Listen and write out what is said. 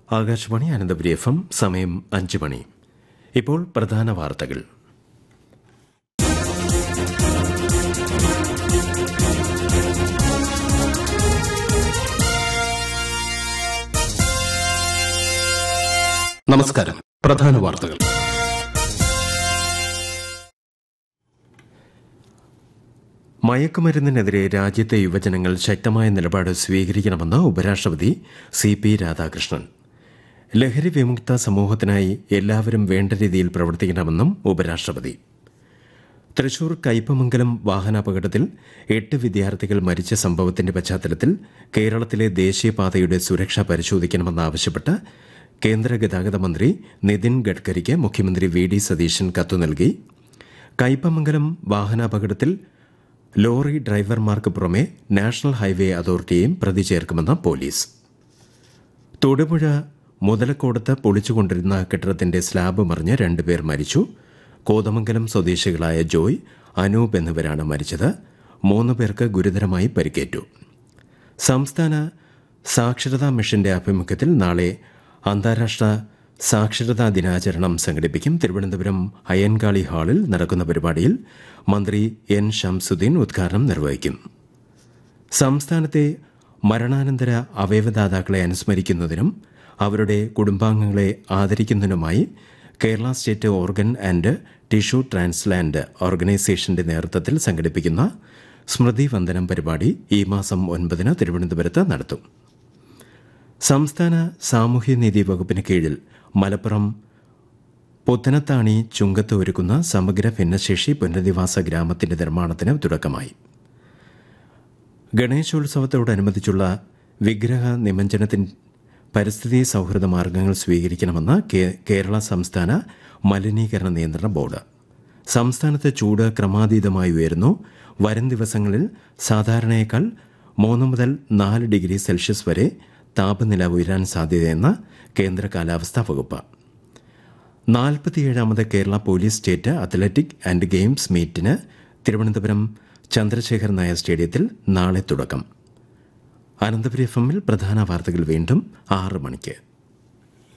Akashvani Ananthapuri F M സമയം അഞ്ച് മണി ഇപ്പോൾ പ്രധാന വാർത്തകൾ നമസ്കാരം പ്രധാന വാർത്തകൾ മയക്കുമരുന്നിനെതിരെ രാജ്യത്തെ യുവജനങ്ങൾ ശക്തമായ നിലപാട് സ്വീകരിക്കണമെന്ന് ഉപരാഷ്ട്രപതി സി പി രാധാകൃഷ്ണൻ ലഹരി വിമുക്ത സമൂഹത്തിനായി എല്ലാവരും വേണ്ട രീതിയിൽ പ്രവർത്തിക്കണമെന്നും ഉപരാഷ്ട്രപതി തൃശൂർ കയ്പമംഗലം വാഹനാപകടത്തിൽ എട്ട് വിദ്യാർത്ഥികൾ മരിച്ച സംഭവത്തിന്റെ പശ്ചാത്തലത്തിൽ കേരളത്തിലെ ദേശീയപാതയുടെ സുരക്ഷ പരിശോധിക്കണമെന്നാവശ്യപ്പെട്ട് കേന്ദ്ര ഗതാഗത മന്ത്രി നിതിൻ ഗഡ്കരിക്ക് മുഖ്യമന്ത്രി വി ഡി സതീശൻ കത്തു നൽകി കയ്പമംഗലം വാഹനാപകടത്തിൽ ലോറി ഡ്രൈവർമാർക്ക് പുറമെ നാഷണൽ ഹൈവേ അതോറിറ്റിയെയും പ്രതി ചേർക്കുമെന്ന് പോലീസ് തൊടുപുഴ മുതലക്കോടത്ത് പൊളിച്ചുകൊണ്ടിരുന്ന കെട്ടിടത്തിന്റെ സ്ലാബ് മറിഞ്ഞ് രണ്ടുപേർ മരിച്ചു കോതമംഗലം സ്വദേശികളായ ജോയ് അനൂപ് എന്നിവരാണ് മരിച്ചത് മൂന്ന് പേർക്ക് ഗുരുതരമായി പരിക്കേറ്റു സംസ്ഥാന സാക്ഷരതാ മിഷന്റെ ആഭിമുഖ്യത്തിൽ നാളെ അന്താരാഷ്ട്ര സാക്ഷരതാ ദിനാചരണം സംഘടിപ്പിക്കും തിരുവനന്തപുരം അയ്യൻകാളി ഹാളിൽ നടക്കുന്ന പരിപാടിയിൽ മന്ത്രി എൻ ഷംസുദ്ദീൻ ഉദ്ഘാടനം നിർവഹിക്കും സംസ്ഥാനത്തെ മരണാനന്തര അവയവദാതാക്കളെ അനുസ്മരിക്കുന്നതിനും അവരുടെ കുടുംബാംഗങ്ങളെ ആദരിക്കുന്നതിനുമായി Kerala state organ and tissue transplant ഓർഗനൈസേഷന്റെ നേതൃത്വത്തിൽ സംഘടിപ്പിക്കുന്ന സ്മൃതി വന്ദനം പരിപാടി ഈ മാസം ഒൻപതിന് തിരുവനന്തപുരത്ത് നടത്തും സംസ്ഥാന സാമൂഹ്യനീതി വകുപ്പിന് കീഴിൽ മലപ്പുറം പുത്തനത്താണി ചുങ്കത്ത് ഒരുക്കുന്ന സമഗ്ര ഭിന്നശേഷി പുനരധിവാസ ഗ്രാമത്തിന്റെ നിർമ്മാണത്തിന് തുടക്കമായി ഗണേശോത്സവത്തോടനുബന്ധിച്ചുള്ള വിഗ്രഹ നിമഞ്ജനത്തിന് പരിസ്ഥിതി സൗഹൃദ മാർഗങ്ങൾ സ്വീകരിക്കണമെന്ന് കേ- കേരള സംസ്ഥാന മലിനീകരണ നിയന്ത്രണ ബോർഡ് സംസ്ഥാനത്ത് ചൂട് ക്രമാതീതമായി ഉയരുന്നു വരും ദിവസങ്ങളിൽ സാധാരണയേക്കാൾ മൂന്ന് മുതൽ നാല് ഡിഗ്രി സെൽഷ്യസ് വരെ താപനില ഉയരാൻ സാധ്യതയെന്ന് കേന്ദ്ര കാലാവസ്ഥാ വകുപ്പ് നാൽപ്പത്തിയേഴാമത് Kerala police state athletic and games മീറ്റിന് തിരുവനന്തപുരം ചന്ദ്രശേഖർ നായർ സ്റ്റേഡിയത്തിൽ നാളെ തുടക്കം അനന്തപുരി എഫ് എമ്മിൽ പ്രധാന വാർത്തകൾ വീണ്ടും ആറ് മണിക്ക്